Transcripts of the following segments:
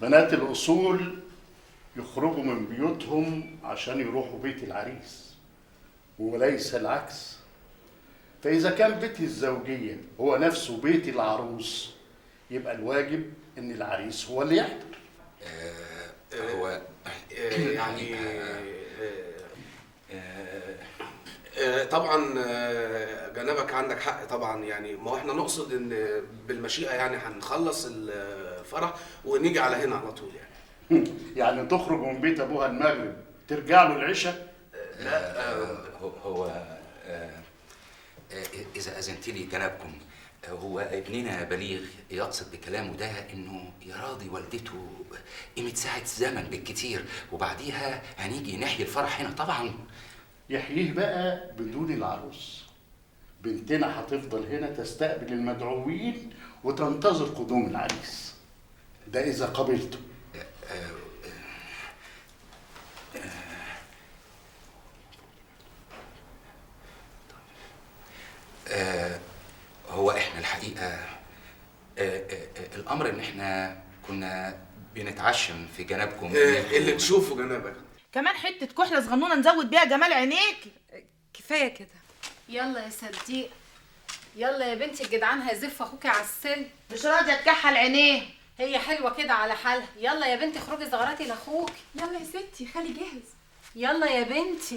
بنات الأصول يخرجوا من بيوتهم عشان يروحوا بيت العريس وليس العكس فإذا كان بيت الزوجية هو نفسه بيت العروس يبقى الواجب إن العريس هو اللي يحضر هو يعني آه، طبعا آه، جنابك عندك حق طبعا يعني ما هو احنا نقصد ان بالمشيئه يعني هنخلص الفرح ونيجي على هنا على طول يعني يعني تخرج من بيت أبوها المغرب ترجع له العشاء لا هو هو آه، آه، إذا أذنت لي جنابكم آه، هو ابننا بليغ يقصد بكلامه ده إنه يراضي والدته قيمة ساعة زمن بالكتير وبعديها هنيجي نحيي الفرح هنا طبعا يحييه بقى بدون العروس بنتنا هتفضل هنا تستقبل المدعوين وتنتظر قدوم العريس ده إذا قبلته آه، هو احنا الحقيقة آه، آه، آه، الأمر إن احنا كنا بنتعشم في جنابكم آه، اللي تشوفه جنابك كمان حته كحله صغنونه نزود بيها جمال عينيك كفايه كده يلا يا صديق يلا يا بنتي الجدعان هيزف اخوكي على السن مش راضيه تكحل عينيه هي حلوه كده على حالها يلا يا بنتي اخرجي زغراتي لاخوك يلا يا ستي خلي جاهز يلا يا بنتي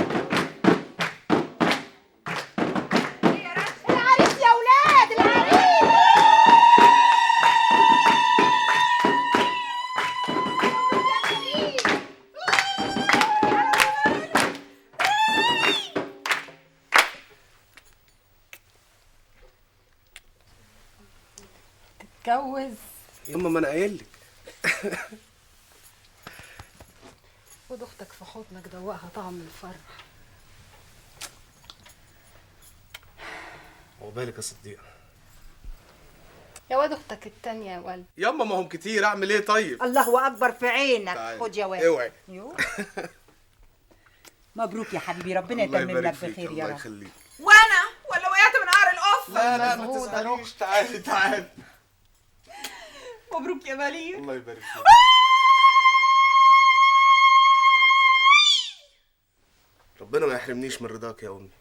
العريس يا ولاد العريس اتجوز يما ما انا قايل لك خد اختك في حضنك دوقها طعم الفرح عقبالك يا صديق يا واد اختك التانية يا ولد يما ما هم كتير اعمل ايه طيب الله اكبر في عينك تعالي. خد يا واد اوعي يو. مبروك يا حبيبي ربنا الله يتمم يبارك لك فيك بخير يا الله رب يخليك وانا ولا وقعت من قعر القف لا لا ما مظبوط. تزعليش تعالي تعالي مبروك يا بليغ الله يبارك فيك ربنا ما يحرمنيش من رضاك يا امي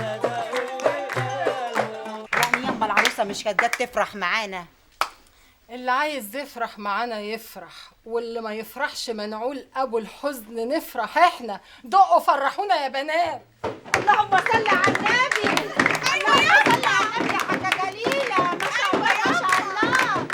يعني يما العروسه مش كانت جت تفرح معانا اللي عايز يفرح معانا يفرح واللي ما يفرحش منعول ابو الحزن نفرح احنا دقوا فرحونا يا بنات اللهم صل على النبي اللهم صل على النبي يا حاجه جليله ما شاء الله ما شاء الله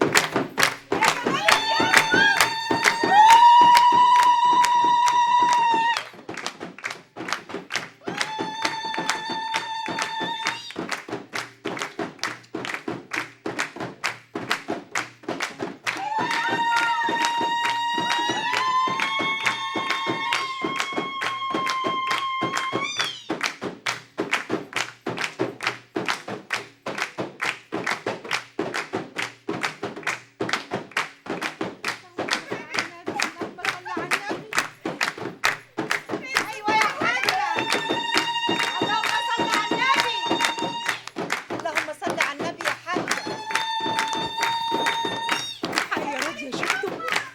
ايوه يا حاجه اللهم صل على النبي اللهم صل على النبي يا حاجه يا راضية شفتوا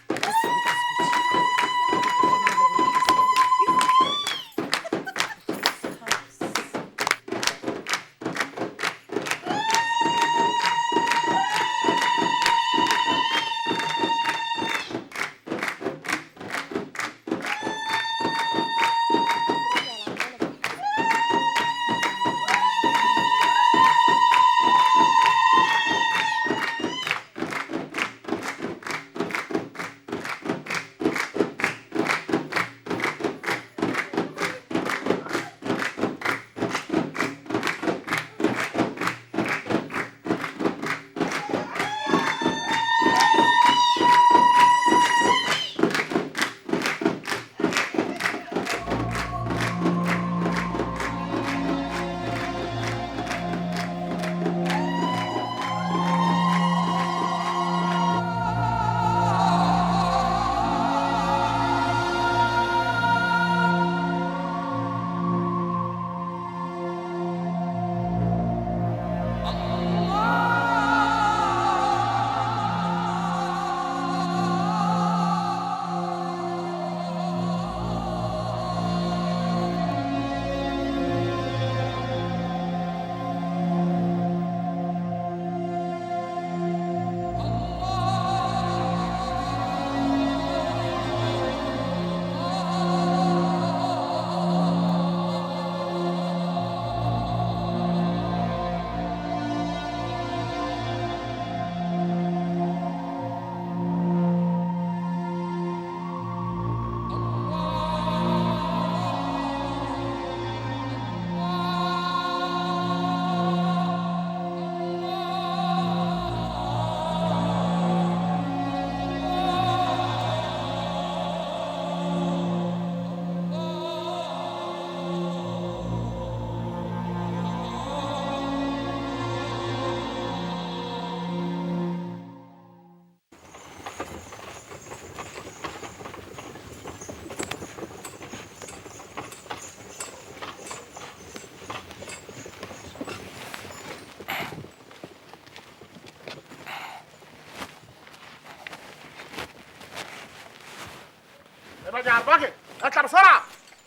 ابعد يا عرباجي اطلع بسرعه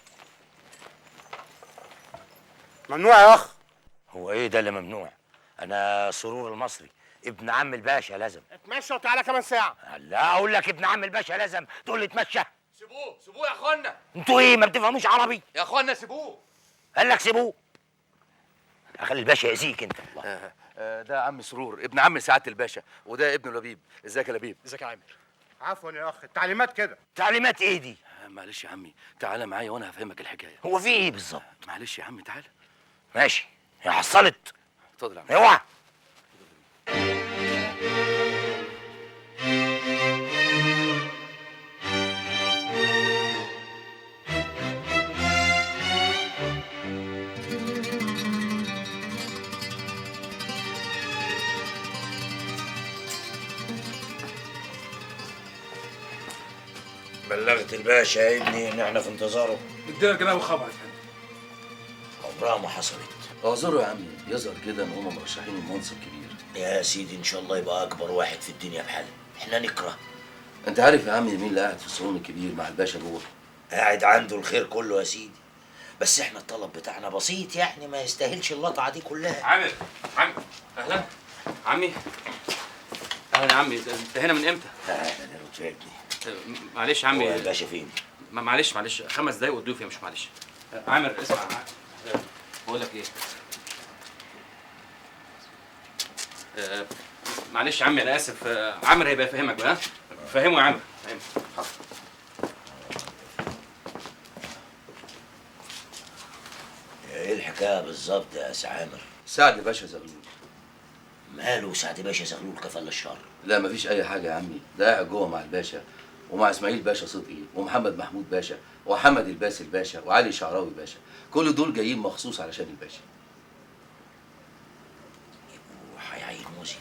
ممنوع يا اخ هو ايه ده اللي ممنوع انا سرور المصري ابن عم الباشا لازم اتمشى وتعالى كمان ساعه لا اقول لك ابن عم الباشا لازم تقول لي اتمشى سيبوه سيبوه يا اخوانا انتوا ايه ما بتفهموش عربي يا اخوانا سيبوه قال لك سيبوه اخلي الباشا يأذيك انت آه، آه، ده عم سرور ابن عم سعاده الباشا وده ابن لبيب ازيك يا لبيب ازيك يا عامر عفوا يا اخ التعليمات كده تعليمات ايه دي آه، معلش يا عمي تعالى معايا وانا هفهمك الحكايه هو في ايه بالظبط معلش يا عمي تعالى ماشي يا حصلت اتفضل يا عم اوعى بلغت الباشا يا ابني ان احنا في انتظاره ادينا جناب خبر يا فندم عمرها ما حصلت اعذروا يا عمي يظهر كده ان هم مرشحين المنصب كبير يا سيدي ان شاء الله يبقى اكبر واحد في الدنيا بحاله احنا نكره انت عارف يا عمي مين اللي قاعد في الصالون الكبير مع الباشا جوه قاعد عنده الخير كله يا سيدي بس احنا الطلب بتاعنا بسيط يعني ما يستاهلش اللطعه دي كلها عامر عم اهلا عمي اهلا يا عمي انت هنا من امتى؟ اهلا يا لطفي يا ابني معلش يا هو عمي الباشا فين؟ ما- معلش معلش خمس دقايق والضيوف مش معلش عامر اسمع آه، بقول لك ايه آه، معلش يا عمي انا اسف آه، عامر هيبقى يفهمك بقى فهمه يا عامر فهمه ايه الحكايه بالظبط يا سي عامر؟ سعد باشا زغلول ماله سعد باشا زغلول كفل الشر لا مفيش اي حاجه يا عمي ده قاعد جوه مع الباشا ومع اسماعيل باشا صدقي ومحمد محمود باشا وحمد الباسل باشا وعلي شعراوي باشا كل دول جايين مخصوص علشان الباشا وهيعين وزير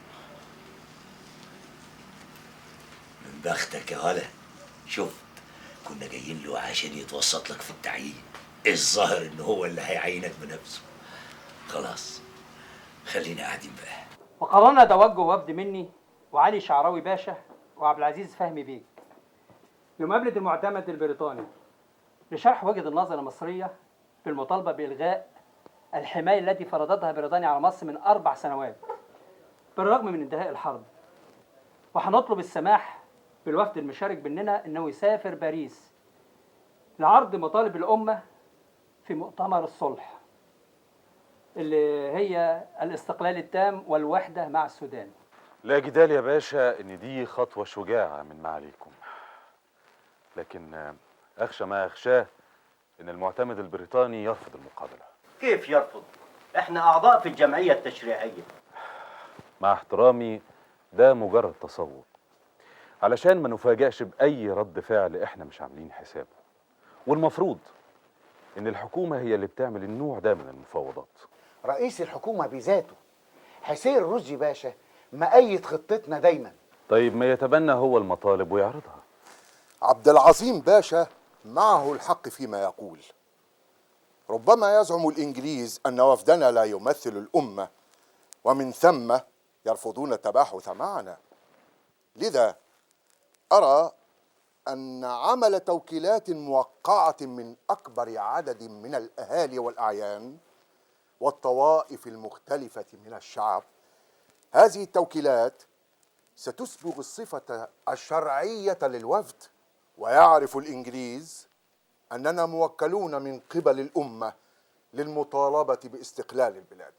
من بختك يا هلا شفت كنا جايين له عشان يتوسط لك في التعيين الظاهر ان هو اللي هيعينك بنفسه خلاص خلينا قاعدين بقى وقررنا توجه وفد مني وعلي شعراوي باشا وعبد العزيز فهمي بيك لمقابلة المعتمد البريطاني لشرح وجهة النظر المصرية بالمطالبة بإلغاء الحماية التي فرضتها بريطانيا على مصر من أربع سنوات بالرغم من انتهاء الحرب وهنطلب السماح بالوفد المشارك بيننا انه يسافر باريس لعرض مطالب الامه في مؤتمر الصلح اللي هي الاستقلال التام والوحده مع السودان لا جدال يا باشا ان دي خطوة شجاعة من معاليكم لكن آه، اخشى ما اخشاه ان المعتمد البريطاني يرفض المقابلة كيف يرفض؟ احنا اعضاء في الجمعيه التشريعيه مع احترامي ده مجرد تصور علشان ما نفاجئش بأي رد فعل احنا مش عاملين حسابه والمفروض ان الحكومة هي اللي بتعمل النوع ده من المفاوضات رئيس الحكومة بذاته حسين رشدي باشا مأيد خطتنا دايما طيب ما يتبنى هو المطالب ويعرضها عبد العظيم باشا معه الحق فيما يقول ربما يزعم الانجليز ان وفدنا لا يمثل الامه ومن ثم يرفضون التباحث معنا لذا ارى ان عمل توكيلات موقعه من اكبر عدد من الاهالي والاعيان والطوائف المختلفه من الشعب هذه التوكيلات ستسبغ الصفه الشرعيه للوفد ويعرف الانجليز اننا موكلون من قبل الامه للمطالبه باستقلال البلاد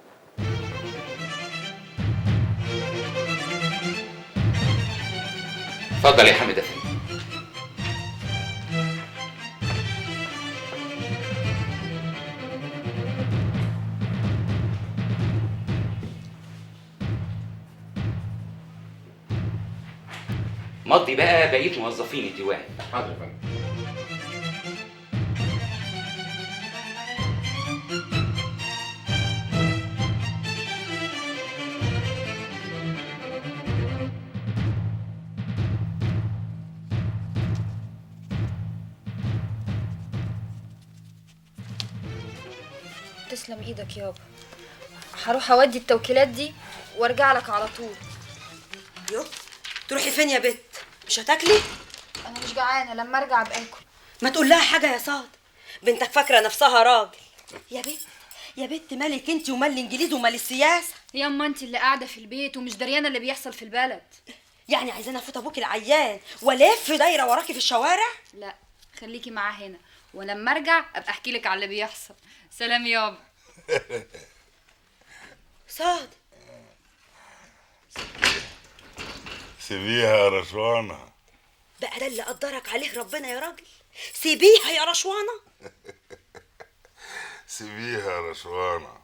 اتفضل يا حمد افندي مضي بقى بقيه موظفين الديوان حاضر يا فندم تسلم ايدك يابا هروح اودي التوكيلات دي وارجع لك على طول يو تروحي فين يا بت مش هتاكلي انا مش جعانه لما ارجع ابقى اكل ما تقول لها حاجه يا صاد بنتك فاكره نفسها راجل يا بت يا بت مالك انت ومال الانجليز ومال السياسه يا اما انت اللي قاعده في البيت ومش دريانه اللي بيحصل في البلد يعني عايزاني افوت ابوك العيان والف دايره وراكي في الشوارع لا خليكي معاه هنا ولما ارجع ابقى احكي لك على اللي بيحصل سلام يابا صاد سيبيها يا رشوانة بقى ده اللي قدرك عليه ربنا يا راجل سيبيها يا رشوانه سيبيها يا رشوانة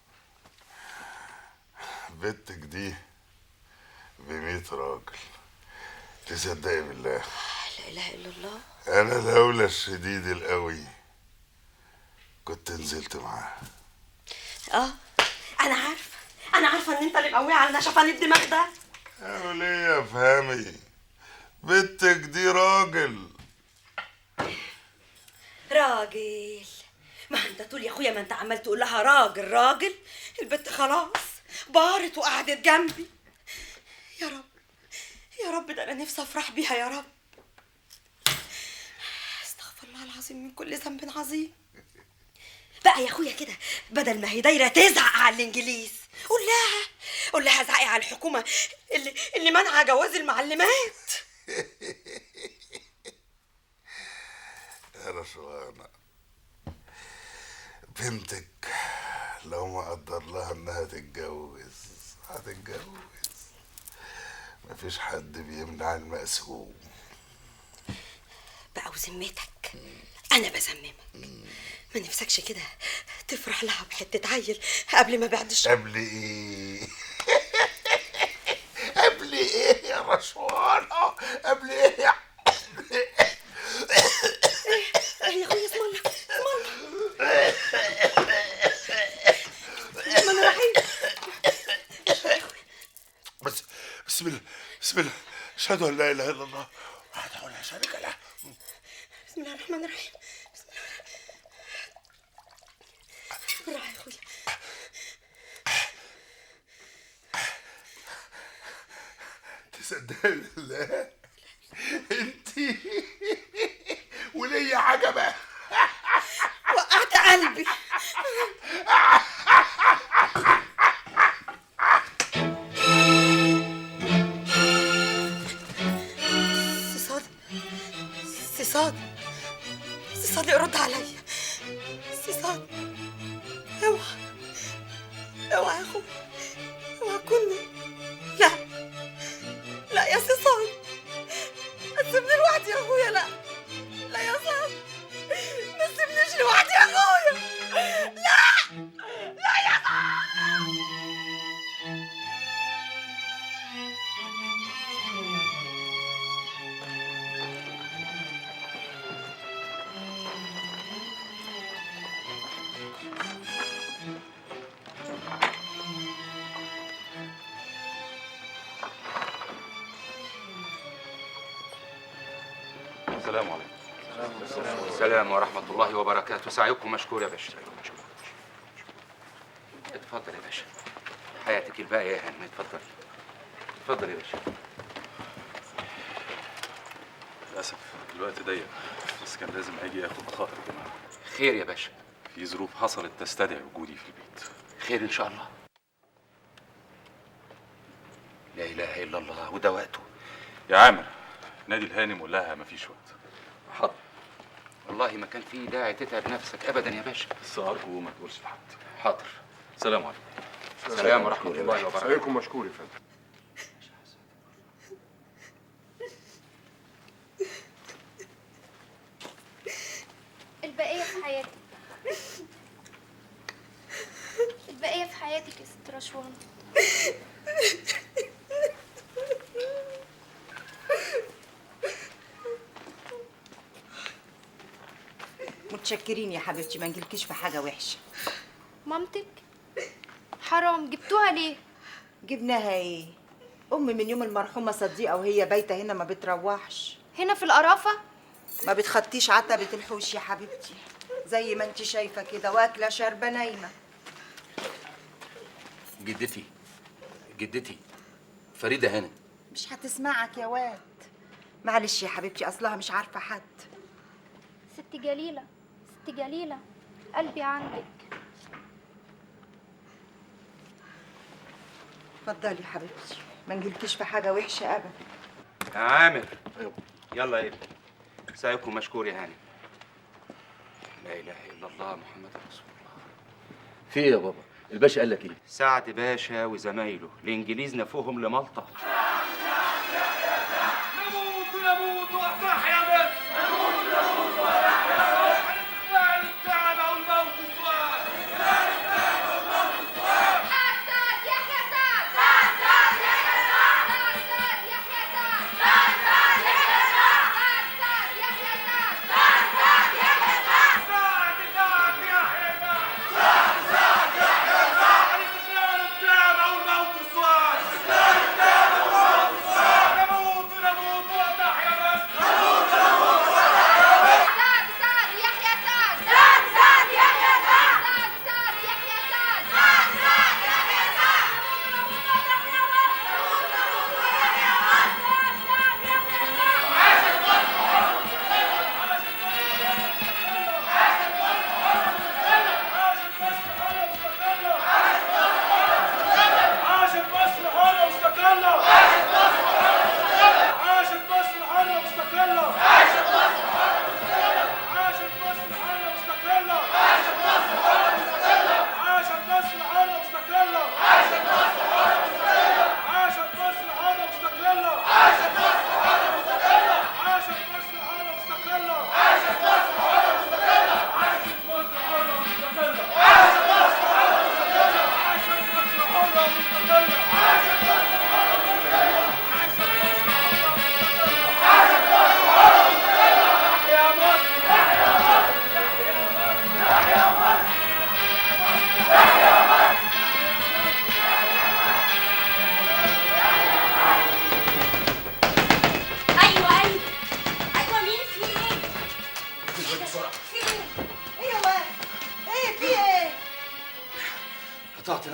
بنتك دي بميت راجل تصدقي بالله لا اله الا الله انا لولا الشديد القوي كنت نزلت معاه اه انا عارفه انا عارفه ان انت اللي مقويه على نشفان الدماغ ده يا وليه افهمي بنتك دي راجل راجل ما انت تقول يا اخويا ما انت عمال تقول لها راجل راجل البت خلاص بارت وقعدت جنبي يا رب يا رب ده انا نفسي افرح بيها يا رب استغفر الله العظيم من كل ذنب عظيم بقى يا اخويا كده بدل ما هي دايره تزعق على الانجليز قول لها قول لها زعقي على الحكومه اللي اللي منع جواز المعلمات يا رشوانة بنتك لو ما قدر لها انها تتجوز هتتجوز مفيش حد بيمنع المقسوم بقى وذمتك انا بذممك ما نفسكش كده تفرح لها بحته عيل قبل ما بعد الشر قبل ايه قبل ايه يا رشوانة قبل ايه يا يا اخويا اسم الله اسم الله الرحمن الرحيم بس بسم الله بسم الله اشهد ان لا اله الا الله وحده لا شريك له بسم الله الرحمن الرحيم بسم الله بالراحه يا اخويا تصدقي بالله انت وليا عجبه وقعت قلبي سي صاد سي صاد سي صاد ارد عليا سي صاد اوعى اوعى يا اخويا اوعى كنا لا لا يا سي صاد ما تسيبني لوحدي يا اخويا لا لا يا صاد ما تسيبنيش لوحدي يا اخويا لا لا يا صاد السلام عليكم السلام ورحمة الله وبركاته سعيكم مشكور يا باشا اتفضل يا باشا حياتك الباقية يا هانم اتفضل اتفضل يا باشا للاسف الوقت ضيق بس كان لازم اجي اخد بخاطر يا جماعه خير يا باشا في ظروف حصلت تستدعي وجودي في البيت خير ان شاء الله لا اله الا الله وده وقته يا عامر نادي الهانم قول لها مفيش وقت حاضر والله ما كان في داعي تتعب نفسك ابدا يا باشا بس ارجو ما تقولش لحد حاضر السلام عليكم السلام ورحمة الله وبركاته عليكم مشكور يا فندم البقية في حياتك البقية في حياتك يا ست رشوان متشكرين يا حبيبتي ما نجيلكيش في حاجه وحشه مامتك حرام جبتوها ليه جبناها ايه ام من يوم المرحومه صديقه وهي بايته هنا ما بتروحش هنا في القرافة ما بتخطيش عتبه الحوش يا حبيبتي زي ما انت شايفه كده واكله شاربه نايمه جدتي جدتي فريدة هانم مش هتسمعك يا واد معلش يا حبيبتي اصلها مش عارفه حد ست جليلة ست جليلة قلبي عندك اتفضلي يا حبيبتي ما نجيلكيش في حاجه وحشه ابدا يا عامر يلا يا ابني سعيكم مشكور يا هانم لا اله الا الله محمد رسول الله في ايه يا بابا الباشا قال لك ايه سعد باشا وزمايله الانجليز نفوهم لمالطا نموت نموت وافرح يا مصر نموت نموت وافرح هنتفاعل التعب والموت سؤال سعد يحيى سعد سعد سعد يحيى سعد سعد سعد يحيى سعد سعد سعد يحيى سعد سعد سعد يحيى سعد سعد سعد يحيى سعد سعد سعد يحيى سعد سعد سعد يحيى سعد هنتفاعل التعب والموت سؤال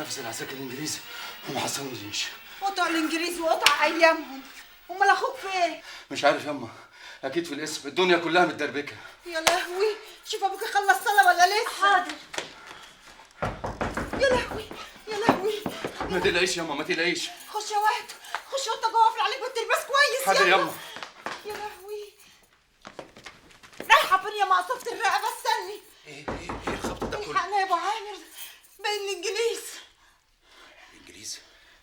نفس العساكر الانجليزي وما حصلونيش قطع الانجليز وقطع ايامهم امال اخوك فين مش عارف يما اكيد في الاسم الدنيا كلها متدربكه يا لهوي شوف ابوك خلص صلاه ولا لسه حاضر يا لهوي يا لهوي ما تقلقيش يما ما تقلقيش خش يا واد خش اوضتك واقفل عليك وتلبس كويس حاضر يلا. يما يا لهوي رايحه فين يا مقصوفه الرقبه استني ايه الخبط ده كله الحقنا يا ابو عامر بين الانجليز الانجليز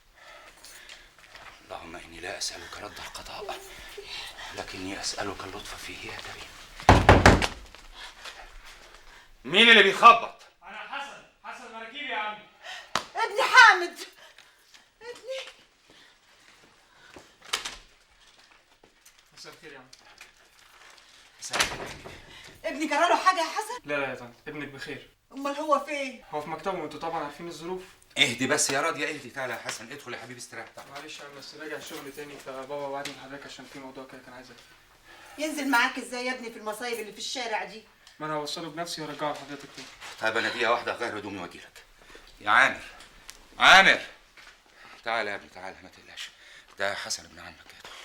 اللهم اني لا اسالك رد القضاء لكني اسالك اللطف فيه يا كريم مين اللي بيخبط؟ انا حسن حسن مراكيب يا عمي ابني حامد ابني مساء الخير يا عمي ابني جرى له حاجه يا حسن لا لا يا طنط ابنك بخير امال هو فين هو في مكتبه وانتوا طبعا عارفين الظروف اهدي بس يا راضية اهدي تعالى يا حسن ادخل يا حبيبي استريح تعالى معلش يا عم بس راجع الشغل تاني فبابا وعدني لحضرتك عشان في موضوع كده كان عايز أعرف. ينزل معاك ازاي يا ابني في المصايب اللي في الشارع دي ما انا هوصله بنفسي وارجعه لحضرتك تاني طيب انا دقيقة واحدة اغير هدومي واجيلك يا عامر عامر تعالى يا ابني تعالى ما تقلقش ده حسن ابن عمك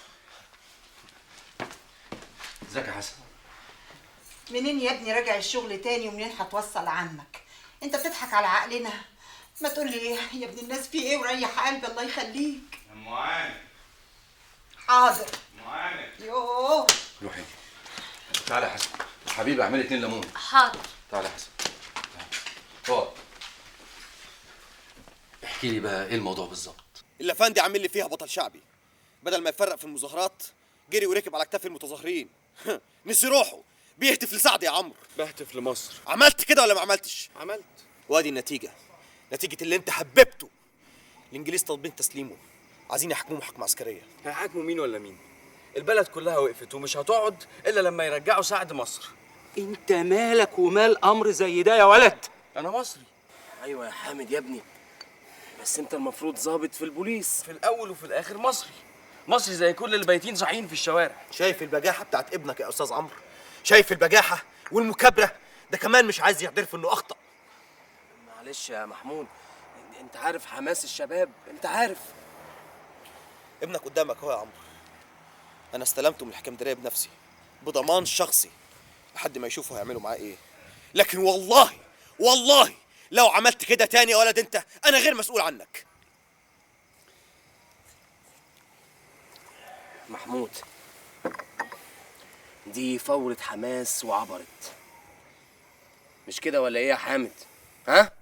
ازيك يا حسن منين يا ابني راجع الشغل تاني ومنين هتوصل عمك انت بتضحك على عقلنا ما تقول لي يا ابن الناس في ايه وريح قلبي الله يخليك يا ام عامر حاضر ام عامر يوه روحي تعالى يا حسن حبيبي اعملي اتنين ليمون حاضر تعالى يا حسن اقعد احكي لي بقى ايه الموضوع بالظبط الافندي عامل لي فيها بطل شعبي بدل ما يفرق في المظاهرات جري وركب على اكتاف المتظاهرين نسي روحه بيهتف لسعد يا عمرو بهتف لمصر عملت كده ولا ما عملتش عملت وادي النتيجه نتيجه اللي انت حببته الانجليز طالبين تسليمه عايزين يحكموه محاكمه عسكريه هيحاكموا مين ولا مين؟ البلد كلها وقفت ومش هتقعد الا لما يرجعوا سعد مصر انت مالك ومال امر زي ده يا ولد انا مصري ايوه يا حامد يا ابني بس انت المفروض ظابط في البوليس في الاول وفي الاخر مصري مصري زي كل اللي بايتين صاحيين في الشوارع شايف البجاحه بتاعت ابنك يا استاذ عمرو شايف البجاحه والمكابره ده كمان مش عايز يعترف انه اخطا معلش يا محمود انت عارف حماس الشباب انت عارف ابنك قدامك اهو يا عمرو انا استلمته من الحكمداريه بنفسي بضمان شخصي لحد ما يشوفوا هيعملوا معاه ايه لكن والله والله لو عملت كده تاني يا ولد انت انا غير مسؤول عنك محمود دي فورة حماس وعبرت مش كده ولا ايه يا حامد ها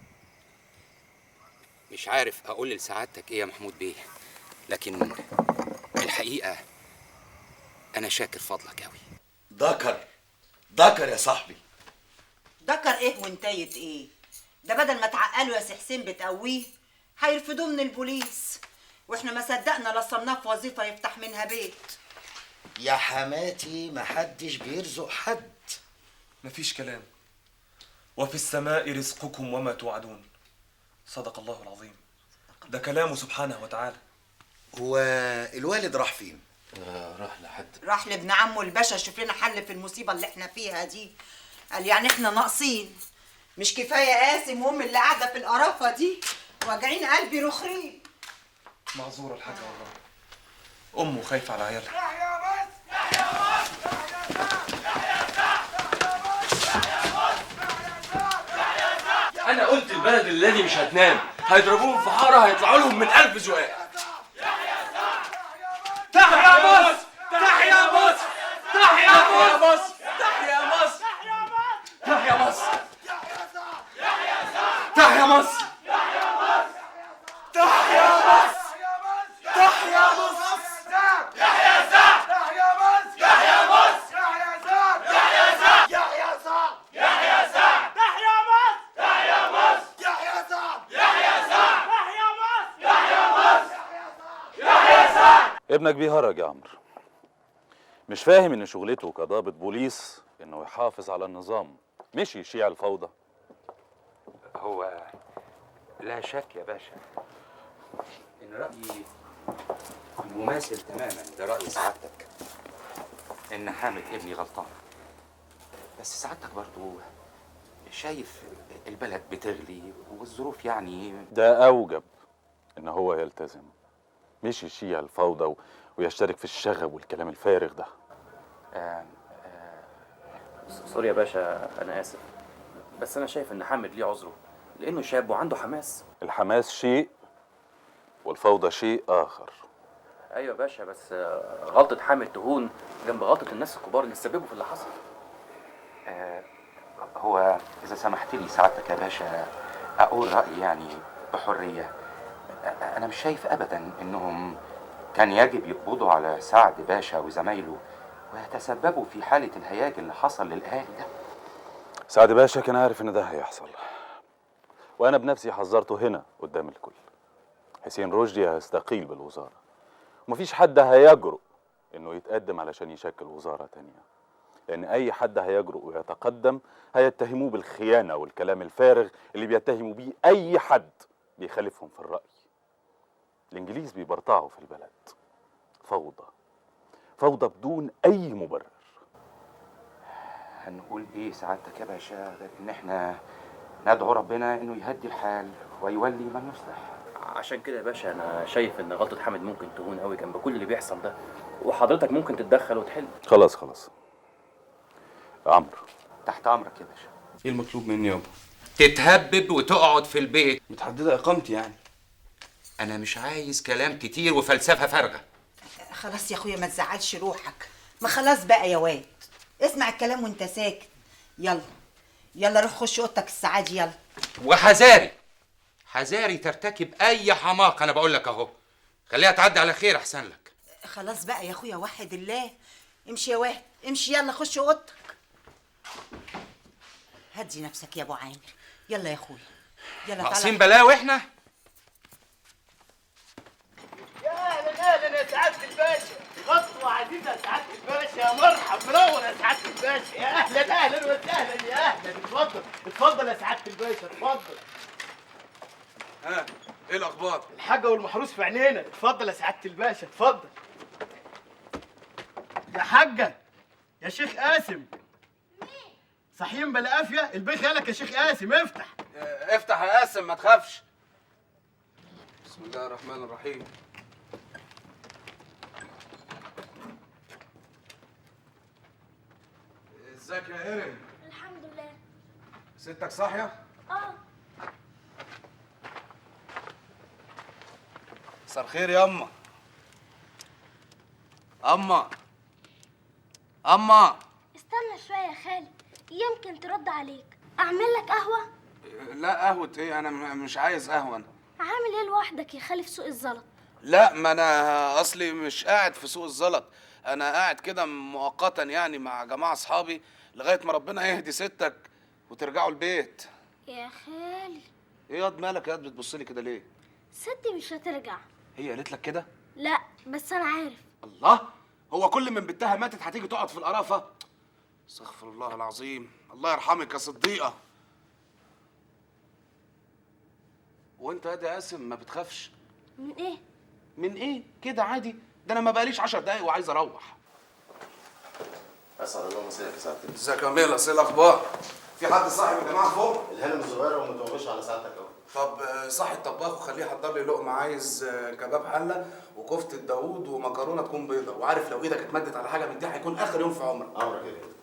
مش عارف اقول لسعادتك ايه يا محمود بيه لكن الحقيقة انا شاكر فضلك قوي ذكر ذكر يا صاحبي دكر ايه وانتيت ايه ده بدل ما تعقلوا يا سي حسين بتقويه هيرفدوه من البوليس واحنا ما صدقنا لصمناه في وظيفه يفتح منها بيت يا حماتي محدش بيرزق حد مفيش كلام وفي السماء رزقكم وما توعدون صدق الله العظيم ده كلامه سبحانه وتعالى هو الوالد راح فين؟ راح لحد راح لابن عمه الباشا يشوف لنا حل في المصيبه اللي احنا فيها دي قال يعني احنا ناقصين مش كفايه قاسم وام اللي قاعده في القرافه دي واجعين قلبي رخرين معذورة الحاجة والله أمه خايفة على عيالها انا قلت البلد الذي مش هتنام هيضربوهم في حاره هيطلعوا لهم من ألف زقاق تحيا مصر تحيا مصر تحيا مصر تحيا مصر تحيا مصر تحيا مصر تحيا مصر تحيا مصر يحيى سعد تحيا مصر يحيى مصر يحيى سعد يحيى سعد يحيى سعد يحيى سعد تحيا مصر تحيا مصر يحيى سعد يحيى سعد تحيا مصر يحيى مصر يحيى سعد ابنك بيهرج يا عمرو مش فاهم ان شغلته كضابط بوليس انه يحافظ على النظام مش يشيع الفوضى هو لا شك يا باشا ان رايي مماثل تماما لراي سعادتك ان حامد ابني غلطان بس سعادتك برضو شايف البلد بتغلي والظروف يعني ده أوجب إن هو يلتزم مش يشيع الفوضى و- ويشترك في الشغب والكلام الفارغ ده سوري يا باشا انا اسف بس انا شايف ان حامد ليه عذره لانه شاب وعنده حماس الحماس شيء والفوضى شيء آخر ايوه يا باشا بس آه، غلطه حامد تهون جنب غلطه الناس الكبار اللي سببوا في اللي حصل آه، هو إذا سمحت لي سعادتك يا باشا أقول رأيي يعني بحرية آه، أنا مش شايف أبدا إنهم كان يجب يقبضوا على سعد باشا وزمايله ويتسببوا في حالة الهياج اللي حصل للأهالي ده سعد باشا كان عارف إن ده هيحصل وأنا بنفسي حذرته هنا قدام الكل حسين رشدي هيستقيل بالوزارة ومفيش حد هيجرؤ إنه يتقدم علشان يشكل وزارة تانية لأن أي حد هيجرؤ ويتقدم هيتهموه بالخيانة والكلام الفارغ اللي بيتهموا بيه أي حد بيخالفهم في الرأي الإنجليز بيبرطعوا في البلد فوضى فوضى بدون أي مبرر هنقول إيه سعادتك يا باشا غير إن إحنا ندعو ربنا إنه يهدي الحال ويولي من يصلح عشان كده يا باشا انا شايف ان غلطه حامد ممكن تهون قوي جنب كل اللي بيحصل ده وحضرتك ممكن تتدخل وتحل خلاص خلاص عمرو تحت أمرك يا باشا ايه المطلوب مني يابا تتهبب وتقعد في البيت متحدده اقامتي يعني أنا مش عايز كلام كتير وفلسفة فارغة خلاص يا اخويا ما تزعلش روحك ما خلاص بقى يا واد اسمع الكلام وانت ساكت يلا يلا روح خش اوضتك الساعه دي يلا وحذاري حذاري ترتكب أي حماقة أنا بقول لك أهو خليها تعدي على خير أحسن لك خلاص بقى يا اخويا وحد الله امشي يا واد امشي يلا خش اوضتك هدي نفسك يا ابو عامر يلا يا اخويا يلا ناقصين بلاوي إحنا يا اهلا اهلا يا سعاده الباشا خطوه عزيزه يا سعاده الباشا يا مرحب منور يا سعاده الباشا يا اهلا اهلا وسهلا يا اهلا اتفضل اتفضل يا سعاده الباشا اتفضل ها ايه الاخبار الحاجه والمحروس في عينينا اتفضل يا سعاده الباشا اتفضل يا حاجه يا شيخ قاسم صحيين بلا قافيه البيخ يالك يا شيخ قاسم افتح افتح يا قاسم ما تخافش بسم الله الرحمن الرحيم ازيك يا هرم الحمد لله ستك صاحيه اه مساء الخير يا اما اما اما استنى شويه يا خالد يمكن ترد عليك اعمل لك قهوه لا قهوه ايه انا م- مش عايز قهوه انا عامل ايه لوحدك يا خالد في سوق الزلط لا ما انا اصلي مش قاعد في سوق الزلط انا قاعد كده مؤقتا يعني مع جماعه اصحابي لغايه ما ربنا يهدي ستك وترجعوا البيت يا خالي ايه ياض مالك يا ياض بتبص لي كده ليه ستي مش هترجع هي قالت لك كده لا بس انا عارف الله هو كل من بنتها ماتت هتيجي تقعد في القرافه استغفر الله العظيم الله يرحمك يا صديقه وانت يا يا قاسم ما بتخافش من ايه من ايه كده عادي ده انا ما بقاليش 10 دقايق وعايز اروح اسعد الله مساك يا سعاده ازيك يا ميلا ايه الاخبار في حد صاحي من الجماعه فوق الهانم الصغيره ومتوغش على سعادتك اهو طب آه، صاحي الطباخ وخليه يحضر لي لقمه عايز آه، كباب حله وكفته داوود ومكرونه تكون بيضه وعارف لو ايدك اتمدت على حاجه من دي هيكون اخر يوم في عمرك امرك يا بيه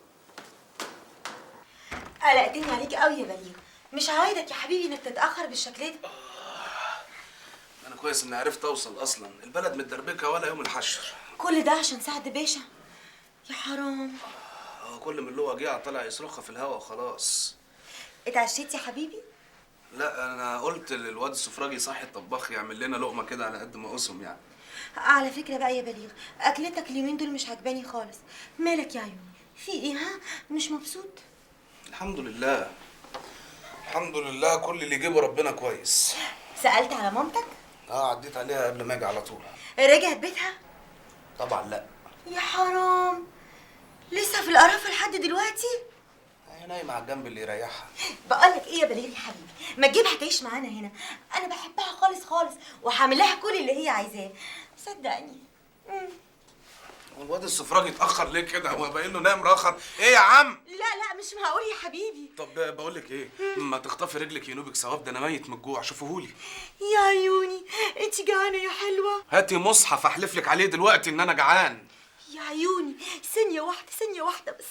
قلقتني عليك قوي يا بليغ مش عايدك يا حبيبي انك تتاخر بالشكل ده انا كويس اني عرفت اوصل اصلا البلد متدربكه ولا يوم الحشر كل ده عشان سعد باشا يا حرام هو كل من له وجيعه طلع يصرخها في الهوا وخلاص اتعشيت يا حبيبي لا انا قلت للواد السفراجي صاحي الطباخ يعمل لنا لقمه كده على قد ما اسهم يعني على فكره بقى يا بليغ اكلتك اليومين دول مش عجباني خالص مالك يا عيوني في ايه ها مش مبسوط الحمد لله الحمد لله كل اللي يجيبه ربنا كويس سالت على مامتك اه عديت عليها قبل ما اجي على طول رجعت بيتها طبعا لا يا حرام لسه في القرافه لحد دلوقتي هي نايمه على الجنب اللي يريحها بقولك ايه يا بليغ يا حبيبي ما تجيبها تعيش معانا هنا انا بحبها خالص خالص وهعمل لها كل اللي هي عايزاه صدقني مم. هو الواد السفراجي اتاخر ليه كده هو باين له نايم راخر ايه يا عم لا لا مش معقول يا حبيبي طب بقول لك ايه ما تخطفي رجلك ينوبك ثواب ده انا ميت من الجوع شوفوهولي يا عيوني انت جعانه يا حلوه هاتي مصحف احلف لك عليه دلوقتي ان انا جعان يا عيوني ثانيه واحده ثانيه واحده بس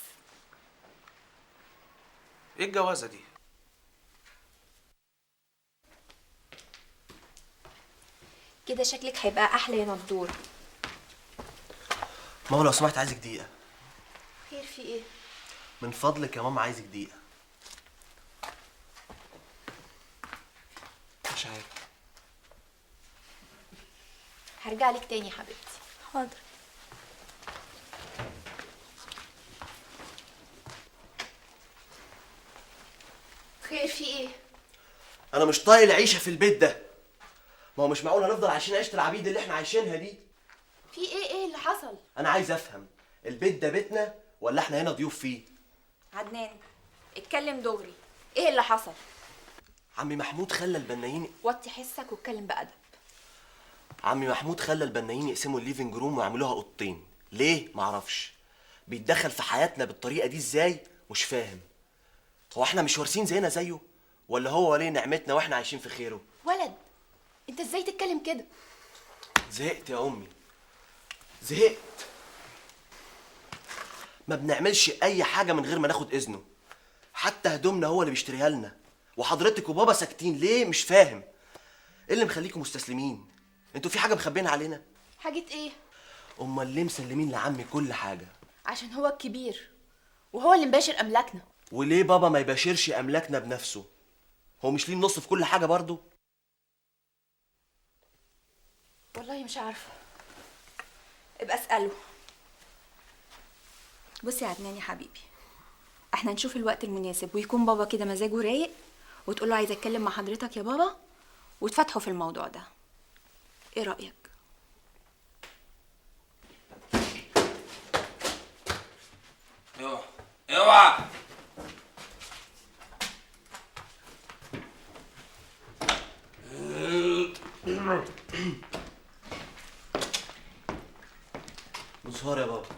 ايه الجوازه دي كده شكلك هيبقى احلى يا نضور ماما لو سمحت عايزك دقيقه خير في ايه من فضلك يا ماما عايزك دقيقه مش عارف هرجع لك تاني يا حبيبتي حاضر خير في ايه انا مش طايق العيشه في البيت ده ما هو مش معقول هنفضل عايشين عيشه العبيد اللي احنا عايشينها دي في ايه ايه اللي حصل انا عايز افهم البيت ده بيتنا ولا احنا هنا ضيوف فيه عدنان اتكلم دغري ايه اللي حصل عمي محمود خلى البنايين وطي حسك واتكلم بأدب عمي محمود خلى البنايين يقسموا الليفنج روم ويعملوها اوضتين ليه معرفش بيتدخل في حياتنا بالطريقه دي ازاي مش فاهم هو احنا مش وارثين زينا زيه ولا هو ولي نعمتنا واحنا عايشين في خيره ولد انت ازاي تتكلم كده زهقت يا امي زهقت ما بنعملش اي حاجه من غير ما ناخد اذنه حتى هدومنا هو اللي بيشتريها لنا وحضرتك وبابا ساكتين ليه مش فاهم ايه اللي مخليكم مستسلمين انتوا في حاجه مخبينها علينا حاجة ايه امال ليه مسلمين لعمي كل حاجه عشان هو الكبير وهو اللي مباشر املاكنا وليه بابا ما يباشرش املاكنا بنفسه هو مش ليه النص في كل حاجه برضه والله مش عارفة ابقى اسأله بصي يا عدنان يا حبيبي احنا نشوف الوقت المناسب ويكون بابا كده مزاجه رايق وتقول له عايزه اتكلم مع حضرتك يا بابا وتفتحوا في الموضوع ده ايه رأيك اوعى اوعى بصهار يا بابا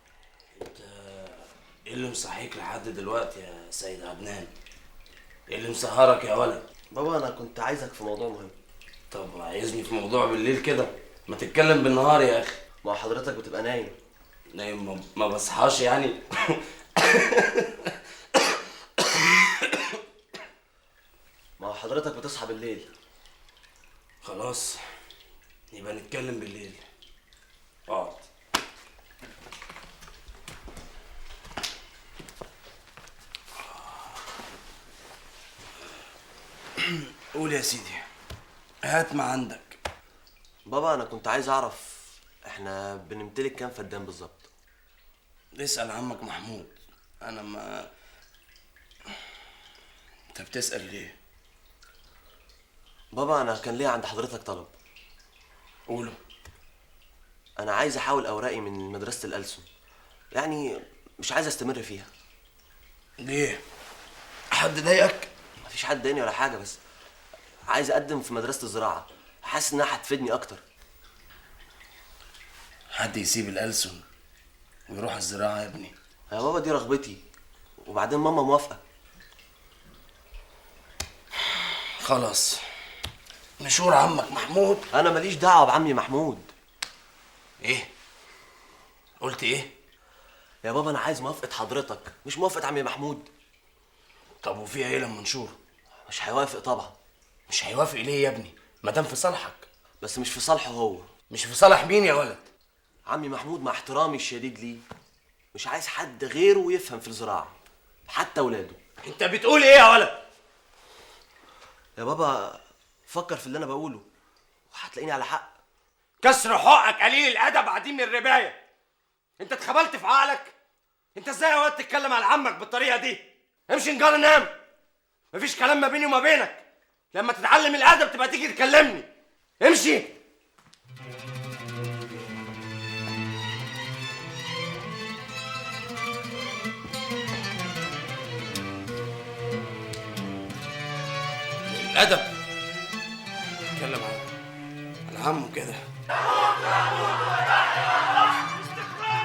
ايه اللي مصحيك لحد دلوقتي يا سيد عدنان؟ ايه اللي مسهرك يا ولد؟ بابا انا كنت عايزك في موضوع مهم طب عايزني في موضوع بالليل كده؟ ما تتكلم بالنهار يا اخي ما حضرتك بتبقى نايم نايم ما- ما بصحاش يعني ما حضرتك بتصحى بالليل خلاص يبقى نتكلم بالليل اقعد قول يا سيدي هات ما عندك بابا انا كنت عايز اعرف احنا بنمتلك كام فدان بالظبط اسأل عمك محمود انا ما انت بتسأل ليه؟ بابا انا كان ليا عند حضرتك طلب قوله انا عايز احاول اوراقي من مدرسه الألسن يعني مش عايز استمر فيها ليه حد ضايقك مفيش حد ضايقني ولا حاجه بس عايز اقدم في مدرسه الزراعه حاسس انها هتفيدني اكتر حد يسيب الألسن ويروح الزراعة يا ابني يا بابا دي رغبتي وبعدين ماما موافقه خلاص مشور عمك محمود انا ماليش دعوه بعمي محمود ايه قلت ايه يا بابا انا عايز موافقه حضرتك مش موافقه عمي محمود طب وفيها ايه لما نشوره مش هيوافق طبعا مش هيوافق ليه يا ابني ما دام في صالحك بس مش في صالحه هو مش في صالح مين يا ولد عمي محمود مع احترامي الشديد ليه مش عايز حد غيره يفهم في الزراعه حتى ولاده انت بتقول ايه يا ولد يا بابا فكر في اللي انا بقوله وهتلاقيني على حق كسر حقك قليل الادب عديم الربايه انت اتخبلت في عقلك انت ازاي يا ولد تتكلم على عمك بالطريقه دي امشي نجار نام مفيش كلام ما بيني وما بينك لما تتعلم الادب تبقى تيجي تكلمني امشي الادب اتكلم على على عمه كده استخراج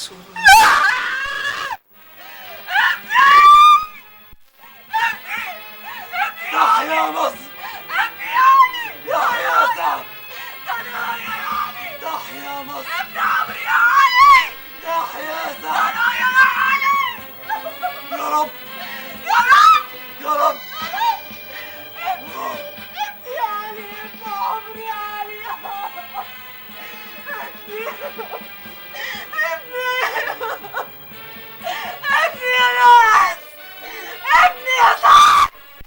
رسول تحيا مصر يحيى سعد تحيا مصر يحيى سعد يا رب يا رب يا رب يا علي يا عمري يا علي ابني ابني يا ناس ابني يا صاحبي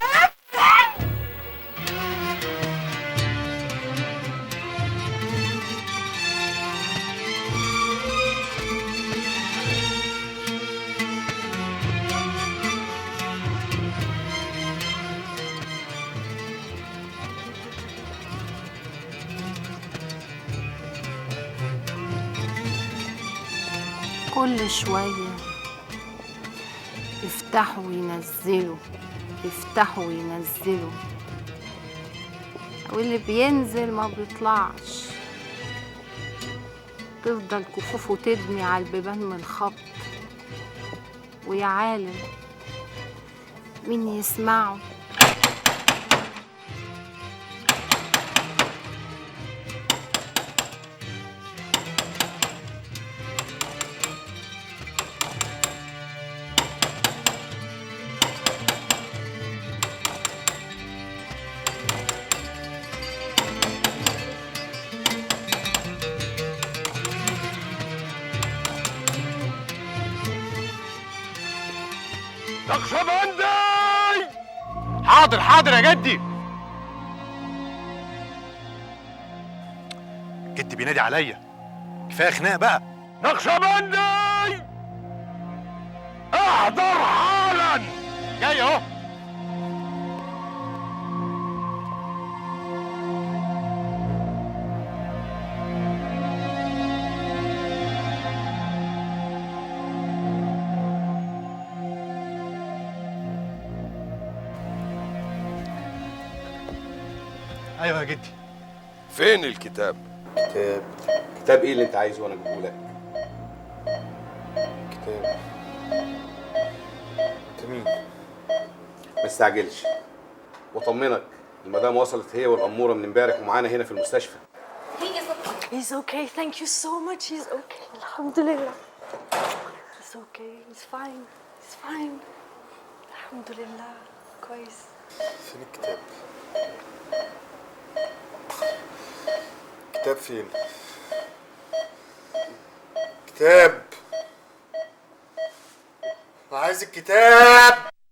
كل شوية يفتحوا وينزلوا يفتحوا وينزلوا واللي بينزل ما بيطلعش تفضل كفوفه تدمي على البيبان من الخبط ويا عالم مين يسمعه نقشبندي حاضر حاضر يا جدي جدي بينادي عليا كفايه خناق بقى نقشبندي احضر حالا جاي اهو ايوه يا جدي فين الكتاب؟ كتاب كتاب ايه اللي انت عايزه وانا اجيبه لك كتاب انت مين ما تستعجلش واطمنك المدام وصلت هي والاموره من امبارح ومعانا هنا في المستشفى He's okay. Thank you so much. He's okay. Alhamdulillah. He's okay. He's fine. He's fine. Alhamdulillah. كويس. فين الكتاب كتاب فين كتاب عايز الكتاب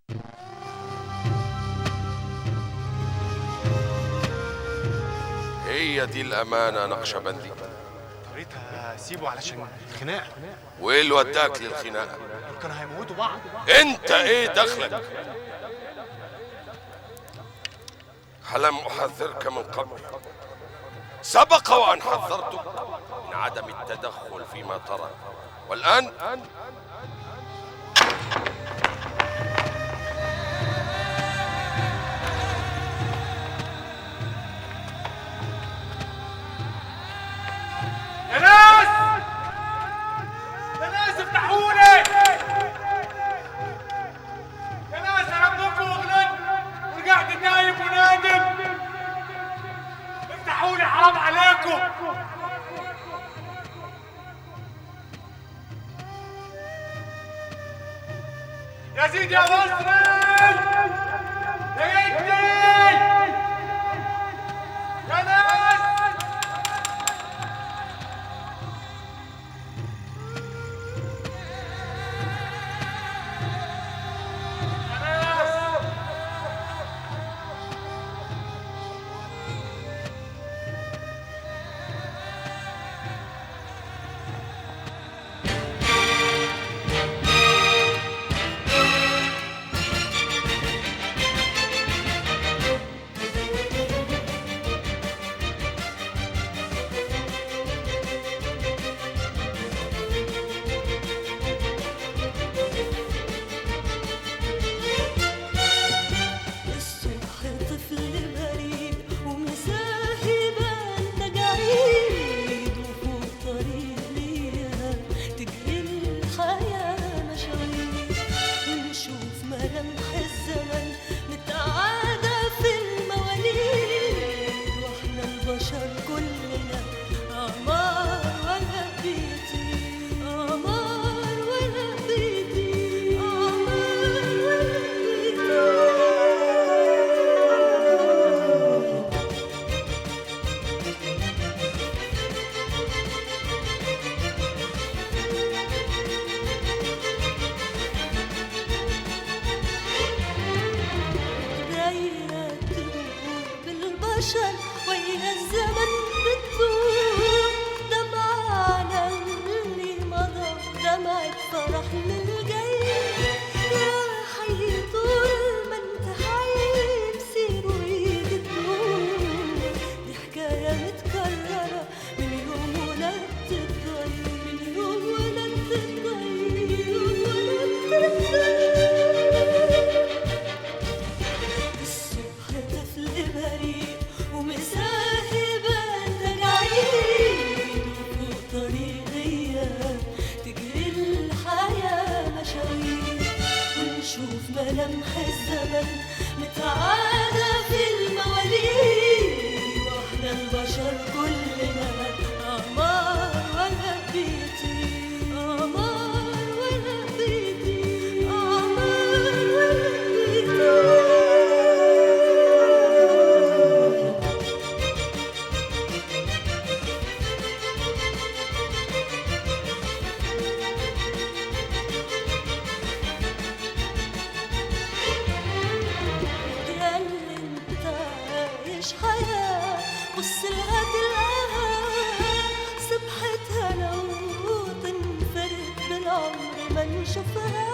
هي دي الأمانة نقشبندي اضطريت اسيبه علشان الخناقه وإيه اللي وداك للخناقة؟ دول كانوا هيموتوا بعض أنت إيه دخلك؟ ألم أحذرك من قبل سبق وأن حذرتك من عدم التدخل فيما ترى والآن يا ناس يا ناس افتحوني يا ناس انا ابنكم وغلطت ورجعت نايم ونادم افتحوني حرام عليكم يا سيدي يا مصري يا جدي يا ناس البشر ويا الزمن بتدور دمعنا اللي مضى دمعة فرح للجاي يا حي طول ما انت حي بصير وايد الدموع دي حكاية متكررة من يوم ولدت الضي من يوم ولدت الضي يوم ولدت الضي الصبح طفل بريء ومساهب تجاعيد وفوق طريق غياب تجري الحياة مشاوير ونشوف ملامح الزمن متعادة في المواليد واحنا البشر كلنا أعمار ولا بيطير أعمار ولا بيطير أعمار ولا يا اللي انت عايش حياة بص لها تلقاها سبحتها لو تنفرد بالعمر ما نشوفها